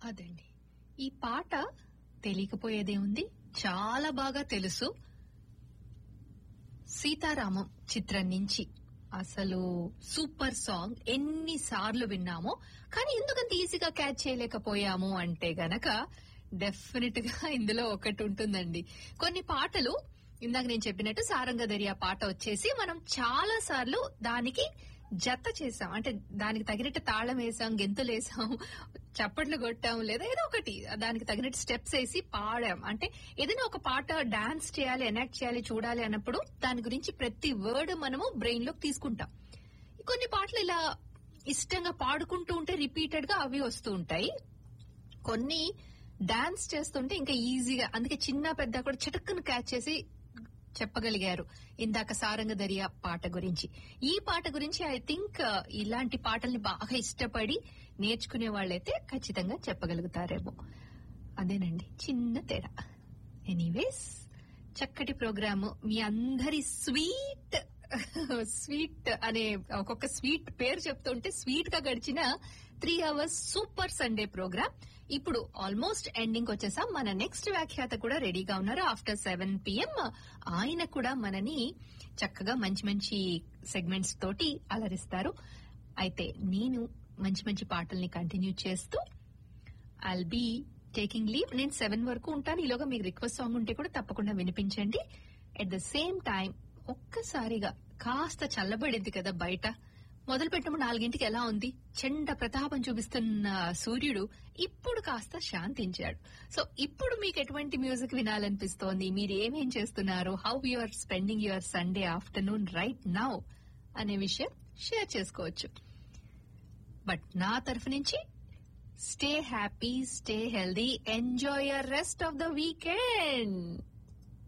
అదండి ఈ పాట తెలియకపోయేదే ఉంది చాలా బాగా తెలుసు సీతారామం చిత్రం నుంచి అసలు సూపర్ సాంగ్ ఎన్ని సార్లు విన్నామో కానీ ఎందుకంత ఈజీగా క్యాచ్ చేయలేకపోయాము అంటే గనక డెఫినెట్ గా ఇందులో ఒకటి ఉంటుందండి కొన్ని పాటలు ఇందాక నేను చెప్పినట్టు సారంగదరియా పాట వచ్చేసి మనం చాలా సార్లు దానికి జత చేసాం అంటే దానికి తగినట్టు తాళం వేసాం గెంతులు వేసాం చప్పట్లు కొట్టాం లేదా ఏదో ఒకటి దానికి తగినట్టు స్టెప్స్ వేసి పాడాం అంటే ఏదైనా ఒక పాట డాన్స్ చేయాలి ఎనాక్ట్ చేయాలి చూడాలి అన్నప్పుడు దాని గురించి ప్రతి వర్డ్ మనము బ్రెయిన్ లోకి తీసుకుంటాం కొన్ని పాటలు ఇలా ఇష్టంగా పాడుకుంటూ ఉంటే రిపీటెడ్ గా అవి వస్తూ ఉంటాయి కొన్ని డాన్స్ చేస్తుంటే ఇంకా ఈజీగా అందుకే చిన్న పెద్ద కూడా చిటక్కును క్యాచ్ చేసి చెప్పగలిగారు ఇందాక సారంగదరియా పాట గురించి ఈ పాట గురించి ఐ థింక్ ఇలాంటి పాటల్ని బాగా ఇష్టపడి నేర్చుకునే వాళ్ళైతే ఖచ్చితంగా చెప్పగలుగుతారేమో అదేనండి చిన్న తేడా ఎనీవేస్ చక్కటి ప్రోగ్రాము మీ అందరి స్వీట్ స్వీట్ అనే ఒక్కొక్క స్వీట్ పేరు చెప్తుంటే స్వీట్ గా గడిచిన three hours super Sunday program ఇప్పుడు ఆల్మోస్ట్ ఎండింగ్ వచ్చేసాం మన నెక్స్ట్ వ్యాఖ్యాత కూడా రెడీగా ఉన్నారు ఆఫ్టర్ సెవెన్ పిఎం ఆయన కూడా మనని చక్కగా మంచి మంచి సెగ్మెంట్స్ తోటి అలరిస్తారు అయితే నేను మంచి మంచి పాటల్ని కంటిన్యూ చేస్తూ ఐల్ బీ టేకింగ్ లీవ్ నేను సెవెన్ వరకు ఉంటాను ఈలోగా మీకు రిక్వెస్ట్ సాంగ్ ఉంటే కూడా తప్పకుండా వినిపించండి అట్ ద సేమ్ టైం ఒక్కసారిగా కాస్త చల్లబడింది కదా బయట మొదలు పెట్టినప్పుడు నాలుగింటికి ఎలా ఉంది చెండ ప్రతాపం చూపిస్తున్న సూర్యుడు ఇప్పుడు కాస్త శాంతించాడు సో ఇప్పుడు మీకు ఎటువంటి మ్యూజిక్ వినాలనిపిస్తోంది మీరు ఏమేం చేస్తున్నారు how you are spending your Sunday afternoon right now అనే విషయం షేర్ చేసుకోవచ్చు బట్ నా తరఫు నుంచి stay happy stay healthy enjoy your rest of the weekend